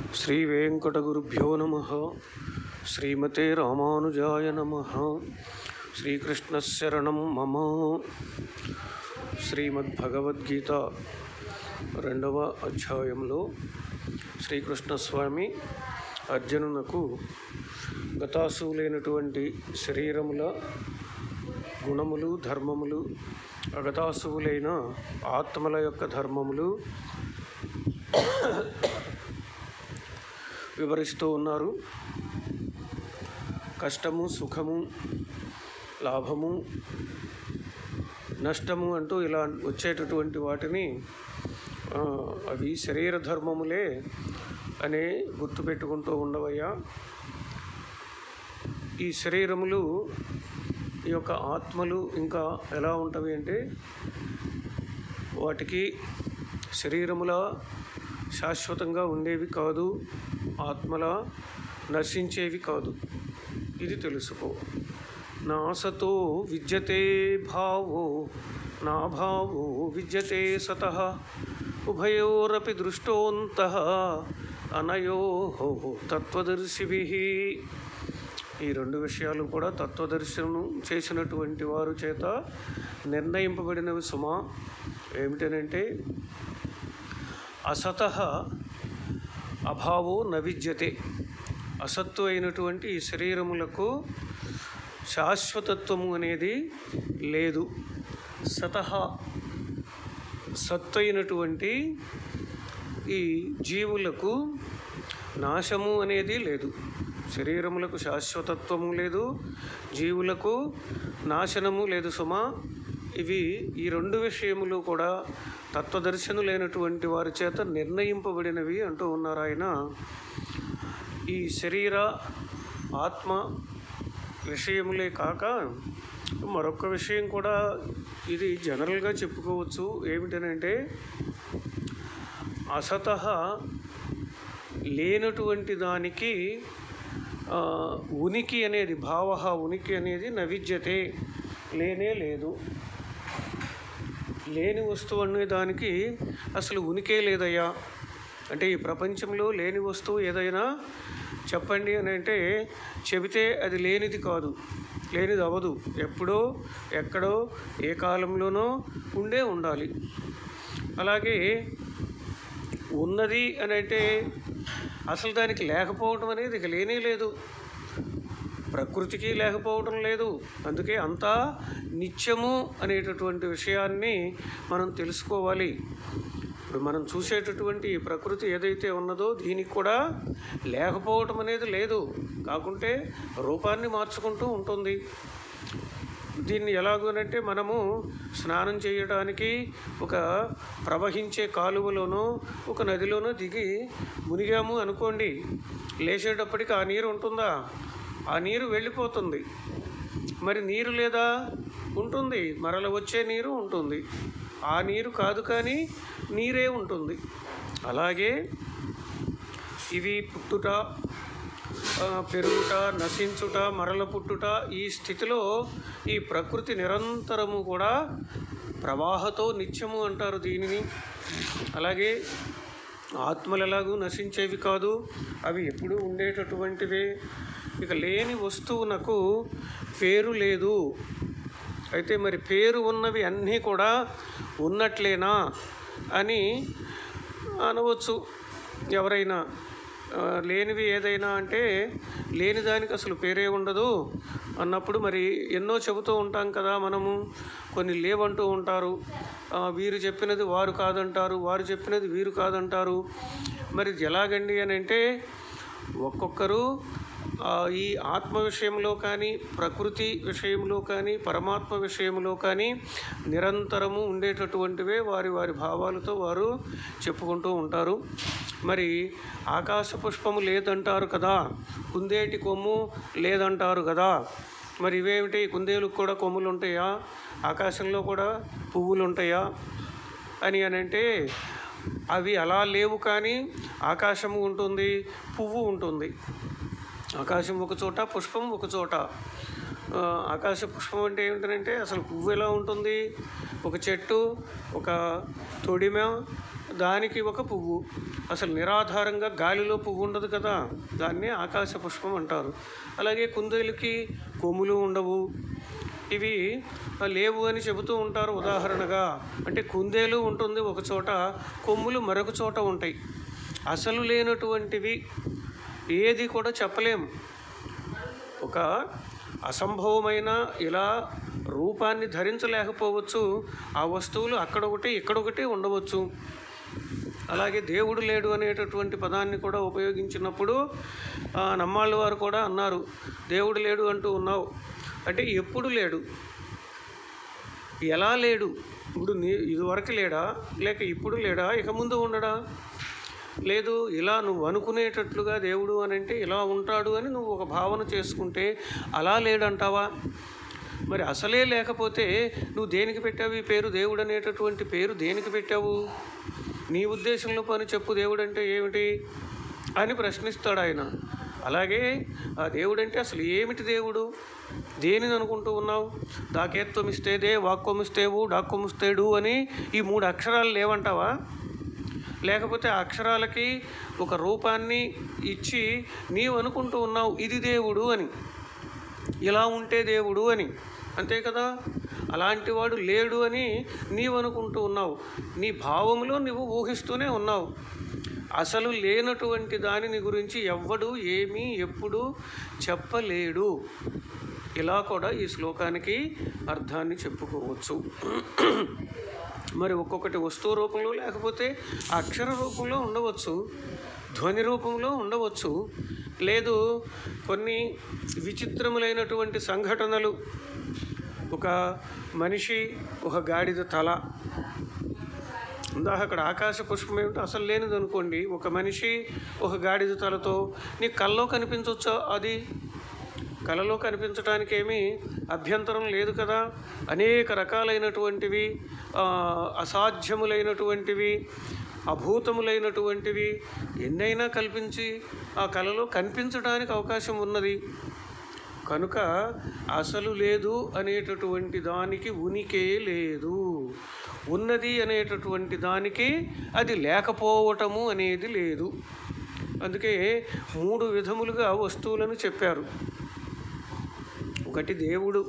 శ్రీ వెంకటగురుభ్యో నమ శ్రీమతే రామానుజాయ నమ శ్రీకృష్ణశరణం మమ శ్రీమద్భగవద్గీత రెండవ అధ్యాయంలో శ్రీకృష్ణస్వామి అర్జునునకు గతాసువులైనటువంటి శరీరముల గుణములు ధర్మములు అగతాసువులైన ఆత్మల యొక్క ధర్మములు వివరిస్తూ ఉన్నారు కష్టము సుఖము లాభము నష్టము అంటూ ఇలా వచ్చేటటువంటి వాటిని ఆ, అవి శరీర ధర్మములే అనే గుర్తుపెట్టుకుంటూ ఉండవయ్యా ఈ శరీరములు ఈ యొక్క ఆత్మలు ఇంకా ఎలా ఉంటవి అంటే వాటికి శరీరముల శాశ్వతంగా ఉండేవి కాదు ఆత్మల నశించేవి కాదు ఇది తెలుసుకో నాసతో విద్యతే భావో నా భావో విద్యతే సత ఉభయోరపి దృష్టోంత అనయో తత్వదర్శిభి ఈ రెండు విషయాలు కూడా తత్వదర్శనం చేసినటువంటి వారు చేత నిర్ణయింపబడినవి సుమా ఏమిటనంటే అసత అభావో నవిద్యతే అసత్తు అయినటువంటి ఈ శరీరములకు శాశ్వతత్వము అనేది లేదు సతహ సత్తు అయినటువంటి ఈ జీవులకు నాశము అనేది లేదు శరీరములకు శాశ్వతత్వము లేదు జీవులకు నాశనము లేదు సుమా ఇవి ఈ రెండు విషయములు కూడా తత్వదర్శనులైనటువంటి వారి చేత నిర్ణయింపబడినవి అంటూ ఉన్నారు ఆయన ఈ శరీర ఆత్మ విషయములే కాక మరొక విషయం కూడా ఇది జనరల్గా చెప్పుకోవచ్చు ఏమిటనంటే అసత లేనటువంటి దానికి ఆ, ఉనికి అనేది భావ ఉనికి అనేది నవిద్యతే లేనే లేదు లేని వస్తువు అనే దానికి అసలు ఉనికే లేదయ్యా అంటే ఈ ప్రపంచంలో లేని వస్తువు ఏదైనా చెప్పండి అని అంటే చెబితే అది లేనిది కాదు లేనిది అవ్వదు ఎప్పుడో ఎక్కడో ఏ కాలంలోనో ఉండే ఉండాలి అలాగే ఉన్నది అని అంటే అసలు దానికి లేకపోవడం అనేది ఇక లేనే లేదు ప్రకృతికి లేకపోవడం లేదు అందుకే అంతా నిత్యము అనేటటువంటి విషయాన్ని మనం తెలుసుకోవాలి ఇప్పుడు మనం చూసేటటువంటి ఈ ప్రకృతి ఏదైతే ఉన్నదో దీనికి కూడా లేకపోవటం అనేది లేదు కాకుంటే రూపాన్ని మార్చుకుంటూ ఉంటుంది దీన్ని ఎలాగోనంటే మనము స్నానం చేయడానికి ఒక ప్రవహించే కాలువలోనో ఒక నదిలోనో దిగి మునిగాము అనుకోండి లేచేటప్పటికి ఆ నీరు ఉంటుందా ఆ నీరు వెళ్ళిపోతుంది మరి నీరు లేదా ఉంటుంది మరల వచ్చే నీరు ఉంటుంది ఆ నీరు కాదు కానీ నీరే ఉంటుంది అలాగే ఇవి పుట్టుట ఆ, పెరుగుట నశించుట మరల పుట్టుట ఈ స్థితిలో ఈ ప్రకృతి నిరంతరము కూడా ప్రవాహతో నిత్యము అంటారు దీనిని అలాగే ఆత్మలు ఎలాగూ నశించేవి కాదు అవి ఎప్పుడూ ఉండేటటువంటివే ఇక లేని వస్తువునకు పేరు లేదు అయితే మరి పేరు ఉన్నవి అన్నీ కూడా ఉన్నట్లేనా అని అనవచ్చు ఎవరైనా ఆ, లేనివి ఏదైనా అంటే లేని దానికి అసలు పేరే ఉండదు అన్నప్పుడు మరి ఎన్నో చెబుతూ ఉంటాం కదా మనము కొన్ని లేవంటూ ఉంటారు ఆ, వీరు చెప్పినది వారు కాదంటారు వారు చెప్పినది వీరు కాదంటారు మరి ఇది ఎలాగండి అని అంటే ఒక్కొక్కరు ఆ, ఈ ఆత్మ విషయంలో కానీ ప్రకృతి విషయంలో కానీ పరమాత్మ విషయంలో కానీ నిరంతరము ఉండేటటువంటివే వారి వారి భావాలతో వారు చెప్పుకుంటూ ఉంటారు మరి ఆకాశ పుష్పము లేదంటారు కదా కుందేటి కొమ్ము లేదంటారు కదా మరి ఇవేమిటి కుందేలకు కూడా కొమ్ములు ఉంటాయా ఆకాశంలో కూడా పువ్వులు ఉంటాయా అని అని అంటే అవి అలా లేవు కానీ ఆకాశము ఉంటుంది పువ్వు ఉంటుంది ఆకాశం ఒక చోట పుష్పం ఒక చోట ఆ, ఆకాశ పుష్పం అంటే ఏమిటంటే అసలు పువ్వు ఎలా ఉంటుంది ఒక చెట్టు ఒక తొడిమ దానికి ఒక పువ్వు అసలు నిరాధారంగా గాలిలో పువ్వు ఉండదు కదా దాన్నే ఆకాశ పుష్పం అంటారు అలాగే కుందేలుకి కొమ్ములు ఉండవు ఇవి ఆ, లేవు అని చెబుతూ ఉంటారు ఉదాహరణగా అంటే కుందేలు ఉంటుంది ఒక చోట కొమ్ములు మరొక చోట ఉంటాయి అసలు లేనటువంటివి ఏది కూడా చెప్పలేం ఒక అసంభవమైన ఇలా రూపాన్ని ధరించలేకపోవచ్చు ఆ వస్తువులు అక్కడొకటి ఇక్కడొకటి ఉండవచ్చు అలాగే దేవుడు లేడు అనేటటువంటి పదాన్ని కూడా ఉపయోగించినప్పుడు ఆ, నమ్మాళ్ళ వారు కూడా అన్నారు దేవుడు లేడు అంటూ ఉన్నావు అంటే ఎప్పుడు లేడు ఎలా లేడు ఇప్పుడు నీ ఇదివరకు లేడా లేక ఇప్పుడు లేడా ఇక ముందు ఉండడా లేదు ఇలా నువ్వు అనుకునేటట్లుగా దేవుడు అని అంటే ఇలా ఉంటాడు అని నువ్వు ఒక భావన చేసుకుంటే అలా లేడంటావా మరి అసలే లేకపోతే నువ్వు దేనికి పెట్టావు ఈ పేరు దేవుడు అనేటటువంటి పేరు దేనికి పెట్టావు నీ ఉద్దేశంలో పని చెప్పు దేవుడు అంటే ఏమిటి అని ప్రశ్నిస్తాడు ఆయన అలాగే ఆ దేవుడు అంటే అసలు ఏమిటి దేవుడు దేనిని అనుకుంటూ ఉన్నావు దాకేత్వమిస్తేదే వాక్కొమిస్తేవు డాక్కొమిస్తేడు అని ఈ మూడు అక్షరాలు లేవంటావా లేకపోతే ఆ అక్షరాలకి ఒక రూపాన్ని ఇచ్చి నీవు అనుకుంటూ ఉన్నావు ఇది దేవుడు అని ఇలా ఉంటే దేవుడు అని అంతే కదా అలాంటి వాడు లేడు అని నీవు అనుకుంటూ ఉన్నావు నీ భావంలో నువ్వు ఊహిస్తూనే ఉన్నావు అసలు లేనటువంటి దానిని గురించి ఎవ్వడు ఏమీ ఎప్పుడు చెప్పలేడు ఇలా కూడా ఈ శ్లోకానికి అర్థాన్ని చెప్పుకోవచ్చు మరి ఒక్కొక్కటి వస్తువు రూపంలో లేకపోతే అక్షర రూపంలో ఉండవచ్చు ధ్వని రూపంలో ఉండవచ్చు లేదు కొన్ని విచిత్రములైనటువంటి సంఘటనలు ఒక మనిషి ఒక గాడిద తల ఇందాక అక్కడ ఆకాశ పుష్పం ఏమిటో అసలు లేనిది అనుకోండి ఒక మనిషి ఒక గాడిద తలతో నీ కల్లో కనిపించవచ్చా అది కళలో కనిపించడానికి ఏమీ అభ్యంతరం లేదు కదా అనేక రకాలైనటువంటివి ఆ, అసాధ్యములైనటువంటివి అభూతములైనటువంటివి ఎన్నైనా కల్పించి ఆ కళలో కనిపించడానికి అవకాశం ఉన్నది కనుక అసలు లేదు అనేటటువంటి దానికి ఉనికే లేదు ఉన్నది అనేటటువంటి దానికి అది లేకపోవటము అనేది లేదు అందుకే మూడు విధములుగా వస్తువులను చెప్పారు ఒకటి దేవుడు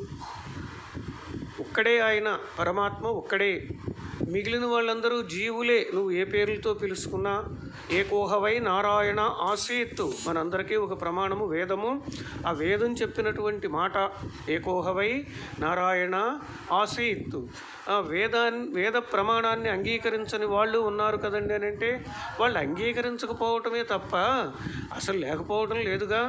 ఒక్కడే ఆయన పరమాత్మ ఒక్కడే మిగిలిన వాళ్ళందరూ జీవులే నువ్వు ఏ పేర్లతో పిలుచుకున్నా ఏకోహవై నారాయణ ఆసీత్ మనందరికీ ఒక ప్రమాణము వేదము ఆ వేదం చెప్పినటువంటి మాట ఏకోహవై నారాయణ ఆసీత్ ఆ వేదాన్ని వేద ప్రమాణాన్ని అంగీకరించని వాళ్ళు ఉన్నారు కదండి అని అంటే వాళ్ళు అంగీకరించకపోవటమే తప్ప అసలు లేకపోవటం లేదుగా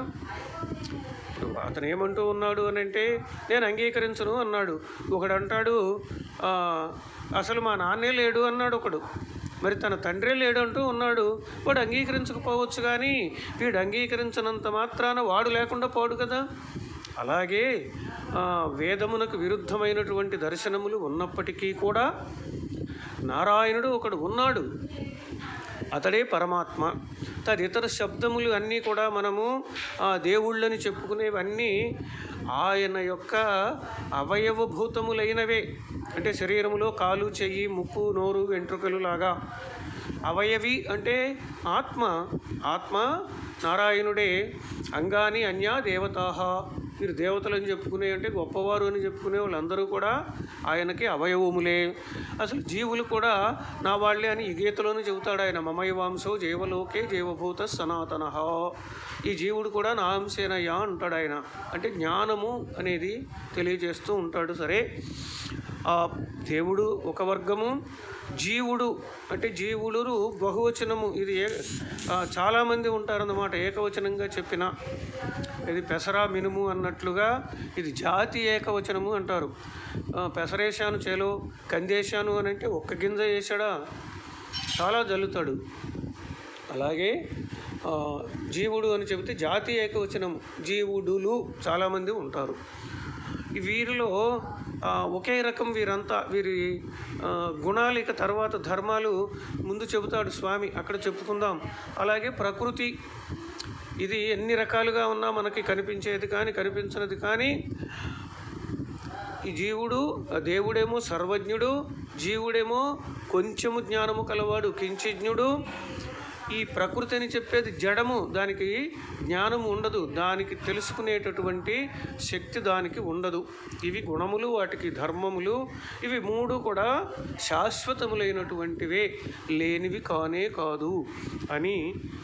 ఇప్పుడు అతను ఏమంటూ ఉన్నాడు అని అంటే నేను అంగీకరించను అన్నాడు ఒకడు అంటాడు "ఆ, అసలు మా నాన్నే లేడు అన్నాడు ఒకడు మరి తన తండ్రే లేడు అంటూ ఉన్నాడు వాడు అంగీకరించకపోవచ్చు కానీ వీడు అంగీకరించినంత మాత్రాన వాడు లేకుండా పోడు కదా అలాగే ఆ, వేదమునకు విరుద్ధమైనటువంటి దర్శనములు ఉన్నప్పటికీ కూడా నారాయణుడు ఒకడు ఉన్నాడు అతడే పరమాత్మ తదితర శబ్దములు అన్నీ కూడా మనము ఆ దేవుళ్ళని చెప్పుకునేవన్నీ ఆయన యొక్క అవయవభూతములైనవే అంటే శరీరములో కాలు చెయ్యి ముక్కు నోరు వెంట్రుకలు లాగా అవయవి అంటే ఆత్మ ఆత్మ నారాయణుడే అంగాని అన్యా దేవతాహ మీరు దేవతలని చెప్పుకునే అంటే గొప్పవారు అని చెప్పుకునే వాళ్ళందరూ కూడా ఆయనకి అవయవములే అసలు జీవులు కూడా నా వాళ్ళే అని ఈ గీతలోనే చెబుతాడు ఆయన మమయవాంశో జీవలోకే జీవభూత సనాతన ఈ జీవుడు కూడా నా అంశేనయ్యా అంటాడు ఆయన అంటే జ్ఞానము అనేది తెలియజేస్తూ ఉంటాడు సరే ఆ దేవుడు ఒక వర్గము జీవుడు అంటే జీవులు బహువచనము ఇది ఏ ఆ, చాలామంది ఉంటారన్నమాట ఏకవచనంగా చెప్పిన ఇది పెసరా మినుము అన్నట్లుగా ఇది జాతి ఏకవచనము అంటారు ఆ, పెసరేశాను చేలో కందేశాను అని అంటే ఒక్క గింజ వేసాడా చాలా జల్లుతాడు అలాగే ఆ, జీవుడు అని చెబితే జాతి ఏకవచనం జీవుడులు చాలామంది ఉంటారు ఈ వీరిలో ఆ, ఒకే రకం వీరంతా వీరి ఆ, గుణాలు ఇక తర్వాత ధర్మాలు ముందు చెబుతాడు స్వామి అక్కడ చెప్పుకుందాం అలాగే ప్రకృతి ఇది ఎన్ని రకాలుగా ఉన్నా మనకి కనిపించేది కానీ కనిపించినది కానీ ఈ జీవుడు ఆ దేవుడేమో సర్వజ్ఞుడు జీవుడేమో కొంచెము జ్ఞానము కలవాడు కించిజ్ఞుడు ఈ ప్రకృతి అని చెప్పేది జడము దానికి జ్ఞానము ఉండదు దానికి తెలుసుకునేటటువంటి శక్తి దానికి ఉండదు ఇవి గుణములు వాటికి ధర్మములు ఇవి మూడు కూడా శాశ్వతములైనటువంటివే లేనివి కానే కాదు అని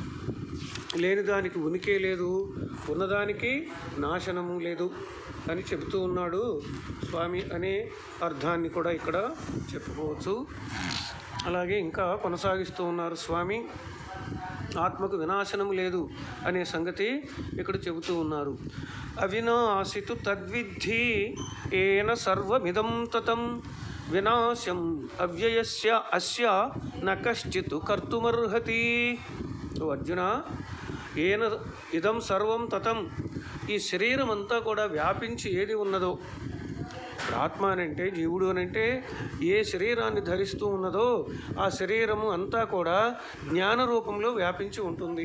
లేని దానికి ఉనికి లేదు ఉన్నదానికి నాశనము లేదు అని చెబుతూ ఉన్నాడు స్వామి అనే అర్థాన్ని కూడా ఇక్కడ చెప్పుకోవచ్చు అలాగే ఇంకా కొనసాగిస్తూ ఉన్నారు స్వామి ఆత్మకు వినాశనం లేదు అనే సంగతి ఇక్కడ చెబుతూ ఉన్నారు అవినాశితు తద్విద్ధి ఏన సర్వమిదం తతం వినాశం అవ్యయస్య అస్య న కశ్చిత్ కర్తుమర్హతి ఓ అర్జున ఏన ఇదం సర్వం తతం ఈ శరీరం అంతా కూడా వ్యాపించి ఏది ఉన్నదో ఇప్పుడు ఆత్మ అని అంటే జీవుడు అని అంటే ఏ శరీరాన్ని ధరిస్తూ ఉన్నదో ఆ శరీరము అంతా కూడా జ్ఞాన రూపంలో వ్యాపించి ఉంటుంది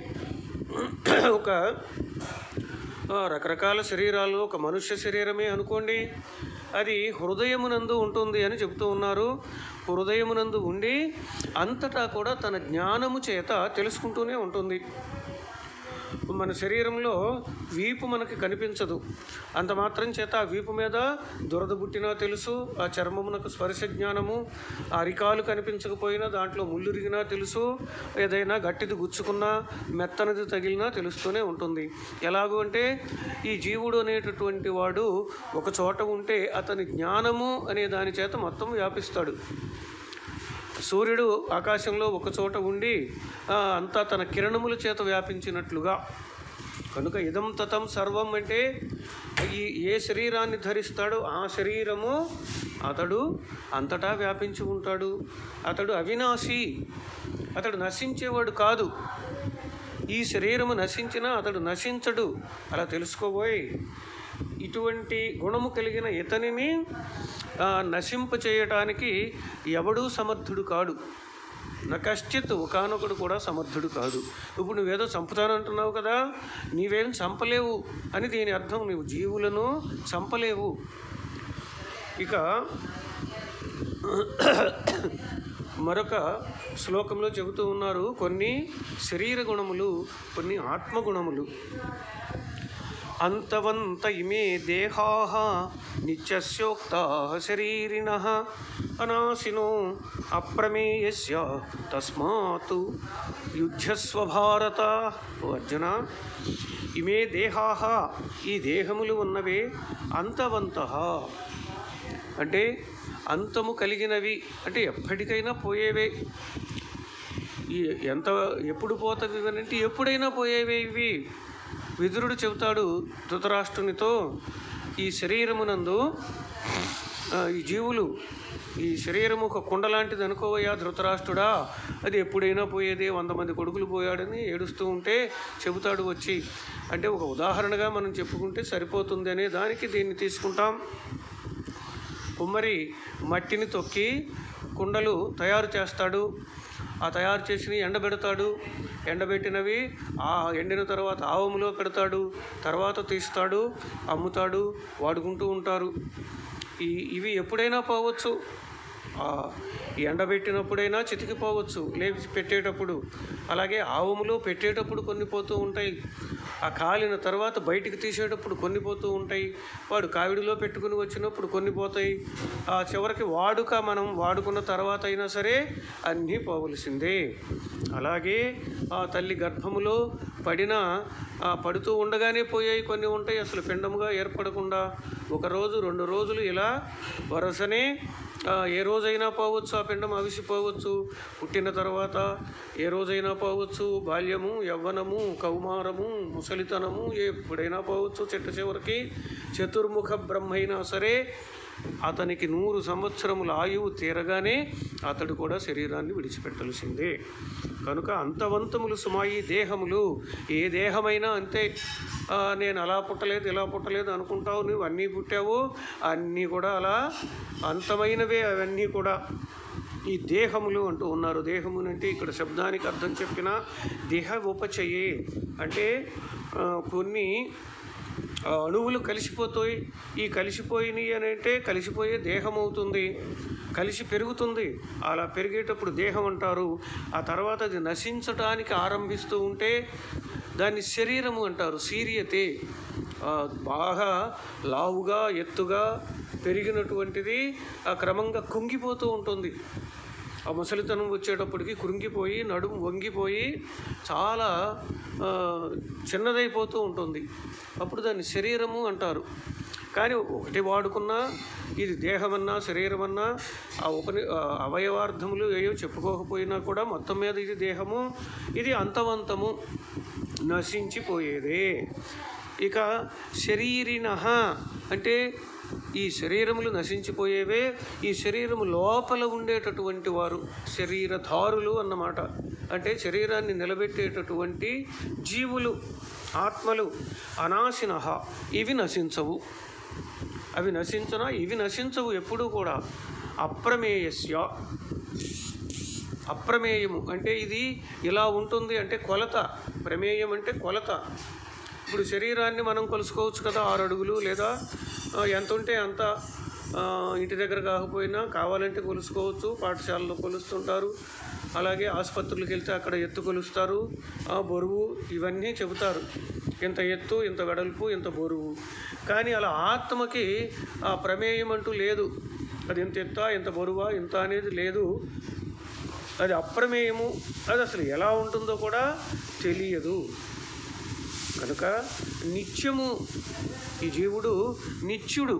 ఒక ఆ, రకరకాల శరీరాలు ఒక మనుష్య శరీరమే అనుకోండి అది హృదయమునందు ఉంటుంది అని చెబుతూ ఉన్నారు హృదయమునందు ఉండి అంతటా కూడా తన జ్ఞానము చేత తెలుసుకుంటూనే ఉంటుంది మన శరీరంలో వీపు మనకి కనిపించదు అంత మాత్రం చేత ఆ వీపు మీద దురద పుట్టినా తెలుసు ఆ చర్మమునకు స్పర్శ జ్ఞానము ఆ అరికాలు కనిపించకపోయినా దాంట్లో ముళ్ళురిగినా తెలుసు ఏదైనా గట్టిది గుచ్చుకున్నా మెత్తనది తగిలినా తెలుస్తూనే ఉంటుంది ఎలాగూ అంటే ఈ జీవుడు అనేటటువంటి వాడు ఒక చోట ఉంటే అతని జ్ఞానము అనే దాని చేత మొత్తం వ్యాపిస్తాడు సూర్యుడు ఆకాశంలో ఒక చోట ఉండి ఆ, అంతా తన కిరణముల చేత వ్యాపించినట్లుగా కనుక ఇదం తతం సర్వం అంటే ఈ ఏ శరీరాన్ని ధరిస్తాడో ఆ శరీరము అతడు అంతటా వ్యాపించి ఉంటాడు అతడు అవినాశి అతడు నశించేవాడు కాదు ఈ శరీరము నశించినా అతడు నశించడు అలా తెలుసుకోబోయ్ ఇటువంటి గుణము కలిగిన ఇతనిని ఆ, నశింప చేయటానికి ఎవడూ సమర్థుడు కాడు నా కశ్చిత్ ఒకనొకడు కూడా సమర్థుడు కాదు ఇప్పుడు నువ్వేదో చంపుతానంటున్నావు కదా నీవేం చంపలేవు అని దీని అర్థం నువ్వు జీవులను చంపలేవు ఇక మరొక శ్లోకంలో చెబుతూ ఉన్నారు కొన్ని శరీర గుణములు కొన్ని ఆత్మగుణములు అంతవంత ఇమే దేహా నిత్యస్యోక్తా శరీరిణ అనాశినో అప్రమేయస్య తస్మాత్ యుద్ధస్వ భారత ఓ అర్జున ఇమే దేహా ఈ దేహములు ఉన్నవే అంతవంత అంటే అంతము కలిగినవి అంటే ఎప్పటికైనా పోయేవే ఈ ఎంత ఎప్పుడు పోతవి ఇవి అంటే ఎప్పుడైనా పోయేవే ఇవి విదురుడు చెబుతాడు ధృతరాష్ట్రునితో ఈ శరీరమునందు ఆ, ఈ జీవులు ఈ శరీరము ఒక కుండ లాంటిది అనుకోవయ్యా ధృతరాష్ట్రుడా అది ఎప్పుడైనా పోయేదే వంద మంది కొడుకులు పోయాడని ఏడుస్తూ ఉంటే చెబుతాడు వచ్చి అంటే ఒక ఉదాహరణగా మనం చెప్పుకుంటే సరిపోతుంది అనే దానికి దీన్ని తీసుకుంటాం కుమ్మరి మట్టిని తొక్కి కుండలు తయారు చేస్తాడు ఆ తయారు చేసినవి ఎండబెడతాడు ఎండబెట్టినవి ఆ ఎండిన తర్వాత ఆవములో పెడతాడు తర్వాత తీస్తాడు అమ్ముతాడు వాడుకుంటూ ఉంటారు ఈ ఇవి ఎప్పుడైనా పోవచ్చు ఆ, ఈ ఎండబెట్టినప్పుడైనా చితికిపోవచ్చు లేపి పెట్టేటప్పుడు అలాగే ఆవుములో పెట్టేటప్పుడు కొన్ని పోతూ ఉంటాయి ఆ కాలిన తర్వాత బయటికి తీసేటప్పుడు కొన్ని పోతూ ఉంటాయి వాడు కావిడిలో పెట్టుకుని వచ్చినప్పుడు కొన్ని పోతాయి ఆ చివరికి వాడుక మనం వాడుకున్న తర్వాత అయినా సరే అన్నీ పోవలసిందే అలాగే ఆ తల్లి గర్భములో పడిన ఆ పడుతూ ఉండగానే పోయాయి కొన్ని ఉంటాయి అసలు పిండముగా ఏర్పడకుండా ఒక రోజు రెండు రోజులు ఇలా వరుసనే ఆ, ఏ రోజైనా పోవచ్చు ఆ పిండం అవిసిపోవచ్చు పుట్టిన తర్వాత ఏ రోజైనా పోవచ్చు బాల్యము యవ్వనము కౌమారము ముసలితనము ఎప్పుడైనా పోవచ్చు చెట్ట చివరికి చతుర్ముఖ బ్రహ్మ అయినా సరే అతనికి నూరు సంవత్సరముల ఆయువు తీరగానే అతడు కూడా శరీరాన్ని విడిచిపెట్టాల్సిందే కనుక అంతవంతములు సుమాయి దేహములు ఏ దేహమైనా అంతే ఆ, నేను అలా పుట్టలేదు ఇలా పుట్టలేదు అనుకుంటావు నువ్వు అన్నీ పుట్టావు అన్నీ కూడా అలా అంతమైనవే అవన్నీ కూడా ఈ దేహములు అంటూ ఉన్నారు దేహములు అంటే ఇక్కడ శబ్దానికి అర్థం చెప్పిన దేహ ఉపచయే అంటే ఆ, కొన్ని ఆ అణువులు కలిసిపోతాయి ఈ కలిసిపోయినాయి అని అంటే కలిసిపోయే దేహం అవుతుంది కలిసి పెరుగుతుంది అలా పెరిగేటప్పుడు దేహం అంటారు ఆ తర్వాత అది నశించడానికి ఆరంభిస్తూ ఉంటే దాన్ని శరీరము అంటారు సీరియతే ఆ బాగా లావుగా ఎత్తుగా పెరిగినటువంటిది ఆ క్రమంగా కుంగిపోతూ ఉంటుంది ఆ ముసలితనం వచ్చేటప్పటికి కృంగిపోయి నడుము వంగిపోయి చాలా ఆ, చిన్నదైపోతూ ఉంటుంది అప్పుడు దాన్ని శరీరము అంటారు కానీ ఒకటి వాడుకున్నా ఇది దేహమన్నా శరీరమన్నా ఆ ఉపని ఆ అవయవార్థములు ఏయో చెప్పుకోకపోయినా కూడా మొత్తం మీద ఇది దేహము ఇది అంతవంతము నశించిపోయేదే ఇక శరీరిన అంటే ఈ శరీరములు నశించిపోయేవే ఈ శరీరము లోపల ఉండేటటువంటి వారు శరీరధారులు అన్నమాట అంటే శరీరాన్ని నిలబెట్టేటటువంటి జీవులు ఆత్మలు అనాశిన ఇవి నశించవు అవి నశించనా ఇవి నశించవు ఎప్పుడూ కూడా అప్రమేయస్య అప్రమేయము అంటే ఇది ఇలా ఉంటుంది అంటే కొలత ప్రమేయం అంటే కొలత ఇప్పుడు శరీరాన్ని మనం కొలుసుకోవచ్చు కదా ఆరు అడుగులు లేదా ఆ, ఎంత ఉంటే అంత ఆ, ఇంటి దగ్గర కాకపోయినా కావాలంటే కొలుసుకోవచ్చు పాఠశాలలో కొలుస్తుంటారు అలాగే ఆసుపత్రులకు వెళ్తే అక్కడ ఎత్తు కొలుస్తారు ఆ బరువు ఇవన్నీ చెబుతారు ఇంత ఎత్తు ఇంత వెడల్పు ఇంత బరువు కానీ అలా ఆత్మకి ఆ ప్రమేయం అంటూ లేదు అది ఇంత ఎత్తా ఇంత బరువా ఇంత అనేది లేదు అది అప్రమేయము అది అసలు ఎలా ఉంటుందో కూడా తెలియదు కనుక నిత్యము ఈ జీవుడు నిత్యుడు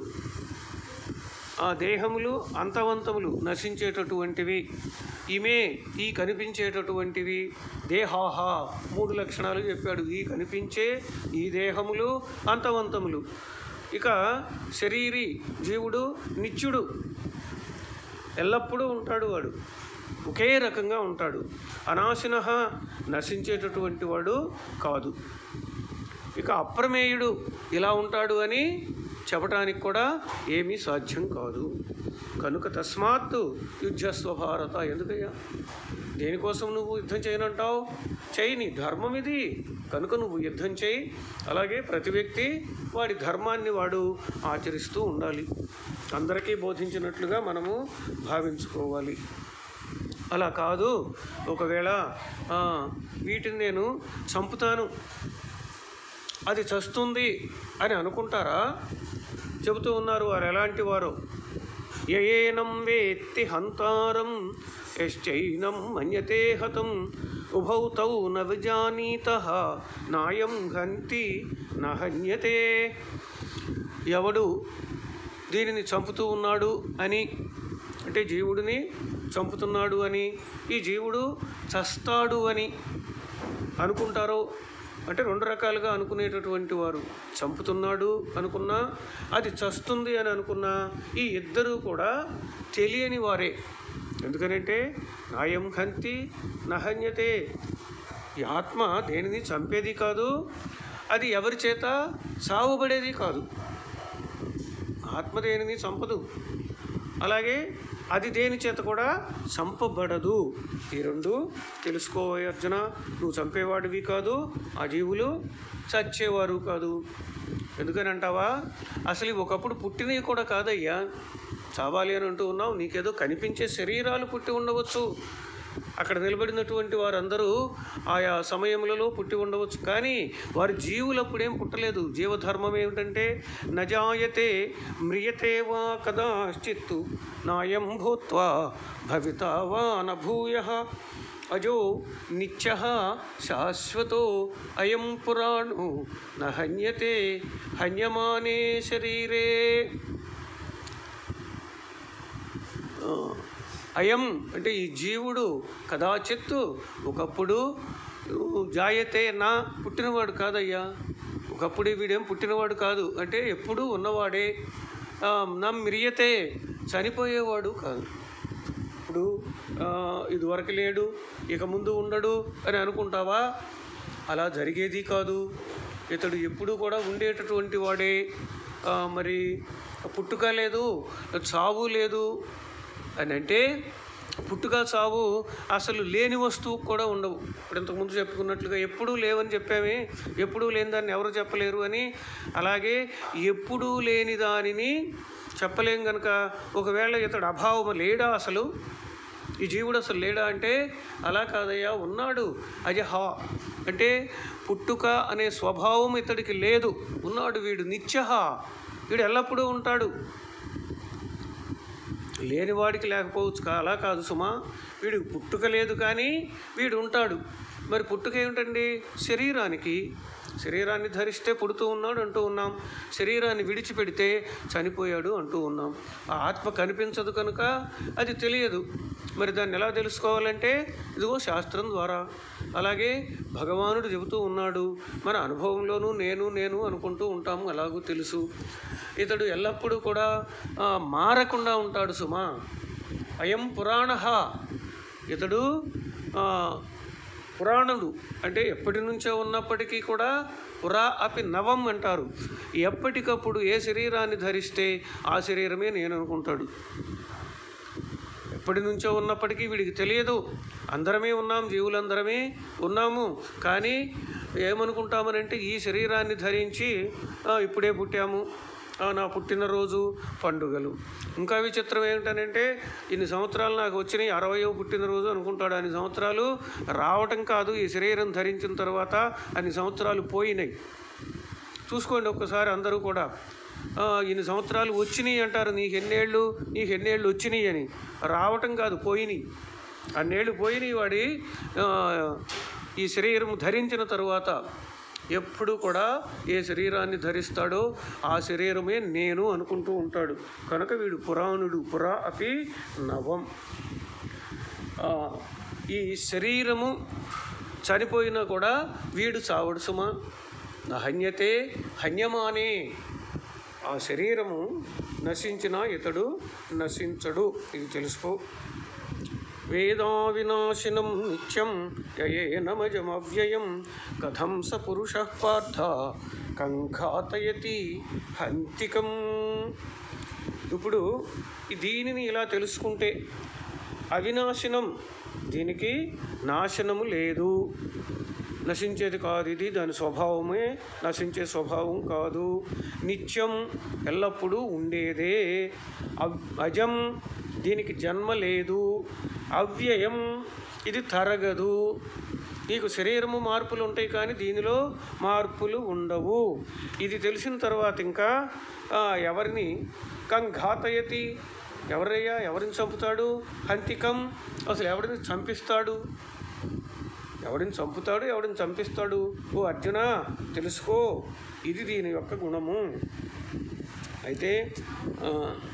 ఆ దేహములు అంతవంతములు నశించేటటువంటివి ఇమే ఈ కనిపించేటటువంటివి దేహాహ మూడు లక్షణాలు చెప్పాడు ఈ కనిపించే ఈ దేహములు అంతవంతములు ఇక శరీరి జీవుడు నిత్యుడు ఎల్లప్పుడూ ఉంటాడు వాడు ఒకే రకంగా ఉంటాడు అనాశిన నశించేటటువంటి వాడు కాదు ఇక అప్రమేయుడు ఇలా ఉంటాడు అని చెప్పటానికి కూడా ఏమీ సాధ్యం కాదు కనుక తస్మాత్తు యుద్ధస్వ భారత ఎందుకయ్యా దేనికోసం నువ్వు యుద్ధం చేయనంటావు చేయి నీ ధర్మం ఇది కనుక నువ్వు యుద్ధం చేయి అలాగే ప్రతి వ్యక్తి వాడి ధర్మాన్ని వాడు ఆచరిస్తూ ఉండాలి అందరికీ బోధించినట్లుగా మనము భావించుకోవాలి అలా కాదు ఒకవేళ ఆ, వీటిని నేను చంపుతాను అది చస్తుంది అని అనుకుంటారా చెబుతూ ఉన్నారు వారు ఎలాంటి వారు యయేనం వేత్తి హంతారం యశ్చైనం మన్యతే హతం ఉభౌ తౌ న విజానీత నాయం హంతి నహన్యతే ఎవడు దీనిని చంపుతూ ఉన్నాడు అని అంటే జీవుడిని చంపుతున్నాడు అని ఈ జీవుడు చస్తాడు అని అనుకుంటారో అంటే రెండు రకాలుగా అనుకునేటటువంటి వారు చంపుతున్నాడు అనుకున్నా అది చస్తుంది అని అనుకున్నా ఈ ఇద్దరూ కూడా తెలియని వారే ఎందుకనంటే నాయం హంతి నహన్యతే ఈ ఆత్మ దేనిని చంపేది కాదు అది ఎవరి చేత సావుబడేది కాదు ఆత్మ దేనిని చంపదు అలాగే అది దేని చేత కూడా చంపబడదు ఈ రెండు తెలుసుకో అర్జున నువ్వు చంపేవాడివి కాదు ఆ జీవులు చచ్చేవారు కాదు ఎందుకని అంటావా అసలు ఇవి ఒకప్పుడు పుట్టినవి కూడా కాదయ్యా చావాలి అని అంటూ ఉన్నావు నీకేదో కనిపించే శరీరాలు పుట్టి ఉండవచ్చు అక్కడ నిలబడినటువంటి వారందరూ ఆయా సమయములలో పుట్టి ఉండవచ్చు కానీ వారి జీవులప్పుడేం పుట్టలేదు జీవధర్మం ఏమిటంటే నజాయతే మ్రియతే వా కదాశ్చిత్తు నాయం భూత్వా భవితా వా నభూయ అజో నిత్య శాశ్వతో అయం పురాణో నహన్యతే హన్యమానే శరీరే ఆ, అయం అంటే ఈ జీవుడు కదాచిత్తు ఒకప్పుడు జాయతే నా పుట్టినవాడు కాదయ్యా ఒకప్పుడు వీడేం పుట్టినవాడు కాదు అంటే ఎప్పుడూ ఉన్నవాడే ఆ, నా మిరియతే చనిపోయేవాడు కాదు ఇప్పుడు ఆ, ఇదివరకు లేడు ఇక ముందు ఉండడు అని అనుకుంటావా అలా జరిగేది కాదు ఇతడు ఎప్పుడు కూడా ఉండేటటువంటి వాడే ఆ, మరి పుట్టుక లేదు చావు లేదు అని అంటే పుట్టుక చావు అసలు లేని వస్తువు కూడా ఉండవు ఇప్పుడు ఇంతకుముందు చెప్పుకున్నట్లుగా ఎప్పుడూ లేవని చెప్పామే ఎప్పుడూ లేని దాన్ని ఎవరు చెప్పలేరు అని అలాగే ఎప్పుడూ లేని దానిని చెప్పలేం కనుక ఒకవేళ ఇతడు అభావం లేడా అసలు ఈ జీవుడు అసలు లేడా అంటే అలా కాదయ్యా ఉన్నాడు అజహ అంటే పుట్టుక అనే స్వభావం ఇతడికి లేదు ఉన్నాడు వీడు నిత్యహ వీడు ఎల్లప్పుడూ ఉంటాడు లేనివాడికి లేకపోవచ్చు కా- అలా కాదు సుమా వీడికి పుట్టుక లేదు కానీ వీడు ఉంటాడు మరి పుట్టుక ఏమిటండి శరీరానికి శరీరాన్ని ధరిస్తే పుడుతూ ఉన్నాడు అంటూ ఉన్నాం శరీరాన్ని విడిచిపెడితే చనిపోయాడు అంటూ ఉన్నాం ఆ ఆత్మ కనిపించదు కనుక అది తెలియదు మరి దాన్ని ఎలా తెలుసుకోవాలంటే ఇదిగో శాస్త్రం ద్వారా అలాగే భగవానుడు చెబుతూ ఉన్నాడు మన అనుభవంలోనూ నేను నేను అనుకుంటూ ఉంటాము అలాగూ తెలుసు ఇతడు ఎల్లప్పుడూ కూడా ఆ, మారకుండా ఉంటాడు సుమా అయం పురాణ ఇతడు ఆ, పురాణుడు అంటే ఎప్పటి నుంచో ఉన్నప్పటికీ కూడా పురా అపి నవం అంటారు ఎప్పటికప్పుడు ఏ శరీరాన్ని ధరిస్తే ఆ శరీరమే నేను అనుకుంటాడు ఎప్పటి నుంచో ఉన్నప్పటికీ వీడికి తెలియదు అందరమే ఉన్నాం జీవులందరమే ఉన్నాము కానీ ఏమనుకుంటామనంటే ఈ శరీరాన్ని ధరించి "ఆ, ఇప్పుడే పుట్టాము ఆ, నా పుట్టినరోజు పండుగలు ఇంకా విచిత్రం ఏమిటనంటే ఇన్ని సంవత్సరాలు నాకు వచ్చినాయి అరవయో పుట్టినరోజు అనుకుంటాడు అన్ని సంవత్సరాలు రావటం కాదు ఈ శరీరం ధరించిన తర్వాత అన్ని సంవత్సరాలు పోయినాయి చూసుకోండి ఒక్కసారి అందరూ కూడా ఆ, ఇన్ని సంవత్సరాలు వచ్చినాయి అంటారు నీకు ఎన్నేళ్ళు నీకు ఎన్నేళ్ళు వచ్చినాయి అని రావటం కాదు పోయినాయి అన్నేళ్ళు పోయినాయి వాడి ఆ, ఈ శరీరం ధరించిన తరువాత ఎప్పుడు కూడా ఏ శరీరాన్ని ధరిస్తాడో ఆ శరీరమే నేను అనుకుంటూ ఉంటాడు కనుక వీడు పురాణుడు పురా అపి నవం ఆ, ఈ శరీరము చనిపోయినా కూడా వీడు చావడు సుమా హన్యతే హన్యమానే ఆ శరీరము నశించిన ఇతడు నశించడు ఇది తెలుసుకో వేదా వినాశినం నిత్యం యయేనమజమవ్యయం కథం స పురుష పార్థ కంఘాతయతి హంతికం ఇప్పుడు ఈ దీనిని ఇలా తెలుసుకుంటే అవినాశనం దీనికి నాశనము లేదు నశించేది కాదు ఇది దాని స్వభావమే నశించే స్వభావం కాదు నిత్యం ఎల్లప్పుడూ ఉండేదే అవ్ అజం దీనికి జన్మ లేదు అవ్యయం ఇది తరగదు నీకు శరీరము మార్పులు ఉంటాయి కానీ దీనిలో మార్పులు ఉండవు ఇది తెలిసిన తర్వాత ఇంకా ఆ, ఎవరిని కంఘాతయతి ఎవరయ్యా ఎవరిని చంపుతాడు హంతికం అసలు ఎవరిని చంపిస్తాడు ఎవడిని చంపుతాడు ఎవడిని చంపిస్తాడు ఓ అర్జున తెలుసుకో ఇది దీని యొక్క గుణము అయితే ఆ,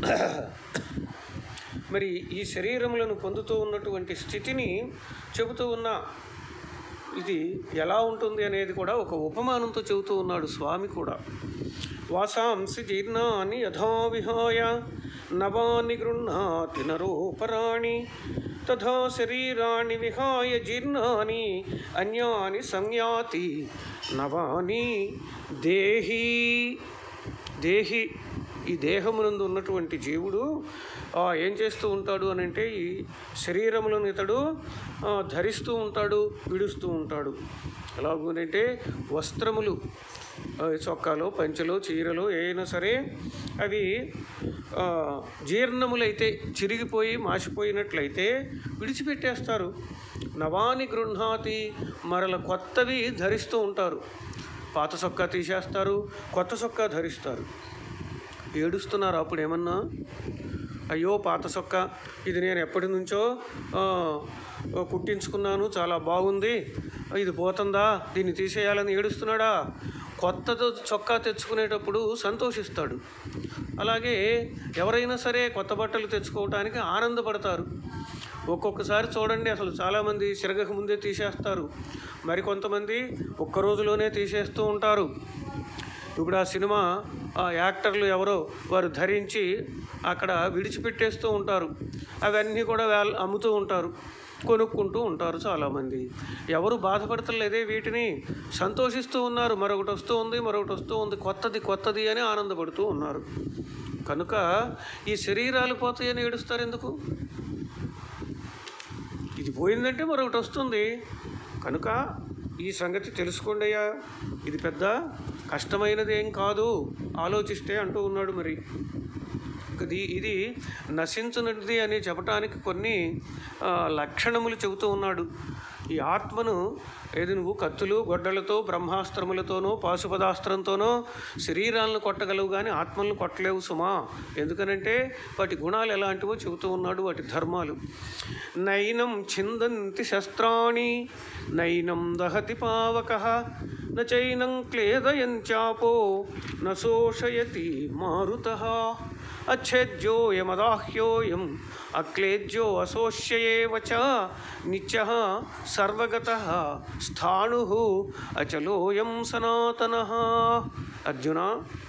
మరి ఈ శరీరములను పొందుతూ ఉన్నటువంటి స్థితిని చెబుతూ ఉన్న ఇది ఎలా ఉంటుంది అనేది కూడా ఒక ఉపమానంతో చెబుతూ ఉన్నాడు స్వామి కూడా వాసాంసి జీర్ణాని యథా విహాయ నవాని గృహ్ణాతి నరోపరాణి తథా శరీరాణి విహాయ జీర్ణాని అన్యాని సంయాతి నవాని దేహి దేహి ఈ దేహమునందు ఉన్నటువంటి జీవుడు ఆ, ఏం చేస్తూ ఉంటాడు అని అంటే ఈ శరీరములను ఇతడు ఆ, ధరిస్తూ ఉంటాడు విడుస్తూ ఉంటాడు ఎలాగంటే వస్త్రములు ఆ, చొక్కాలు పంచెలు చీరలు ఏవైనా సరే అవి ఆ, జీర్ణములైతే చిరిగిపోయి మాసిపోయినట్లయితే విడిచిపెట్టేస్తారు నవాని గృహ్ణాతి మరల కొత్తవి ధరిస్తూ ఉంటారు పాత సొక్కా తీసేస్తారు కొత్త సొక్కా ధరిస్తారు ఏడుస్తున్నారు అప్పుడు ఏమన్నా అయ్యో పాత సొక్క ఇది నేను ఎప్పటి నుంచో ఆ, ఆ, కుట్టించుకున్నాను చాలా బాగుంది ఇది పోతుందా దీన్ని తీసేయాలని ఏడుస్తున్నాడా కొత్త చొక్కా తెచ్చుకునేటప్పుడు సంతోషిస్తాడు అలాగే ఎవరైనా సరే కొత్త బట్టలు తెచ్చుకోవటానికి ఆనందపడతారు ఒక్కొక్కసారి చూడండి అసలు చాలామంది సిరగక ముందే తీసేస్తారు మరి కొంతమంది ఒక్క రోజులోనే తీసేస్తూ ఉంటారు ఇప్పుడు ఆ సినిమా ఆ యాక్టర్లు ఎవరో వారు ధరించి అక్కడ విడిచిపెట్టేస్తూ ఉంటారు అవన్నీ కూడా వాళ్ళు అమ్ముతూ ఉంటారు కొనుక్కుంటూ ఉంటారు చాలామంది ఎవరు బాధపడతలేదే వీటిని సంతోషిస్తూ ఉన్నారు మరొకటి వస్తూ ఉంది మరొకటి వస్తూ ఉంది కొత్తది కొత్తది అని ఆనందపడుతూ ఉన్నారు కనుక ఈ శరీరాలు పోతాయని ఏడుస్తారు ఎందుకు పోయిందంటే మరొకటి వస్తుంది కనుక ఈ సంగతి తెలుసుకోండి అయ్యా ఇది పెద్ద కష్టమైనది ఏం కాదు ఆలోచిస్తే అంటూ ఉన్నాడు మరి ఇది ఇది నశించున్నది అని చెప్పటానికి కొన్ని ఆ, లక్షణములు చెబుతూ ఉన్నాడు ఈ ఆత్మను ఏది నువ్వు కత్తులు గొడ్డలతో బ్రహ్మాస్త్రములతోనో పాశుపదాస్త్రంతోనో శరీరాలను కొట్టగలవు కానీ ఆత్మలను కొట్టలేవు సుమా ఎందుకనంటే వాటి గుణాలు ఎలాంటివో చెబుతూ ఉన్నాడు వాటి ధర్మాలు నైనం చిందంతి శస్త్రాణి నైనం దహతి పావక నైనం క్లేదయంచాపో నోషయతి మారుత అచ్ఛేద్యోయమదాహ్యోయం అక్లేద్యో అశోష్యేవ చ నిత్య సర్వగత స్థాణు అచలోయం సనాతన అర్జున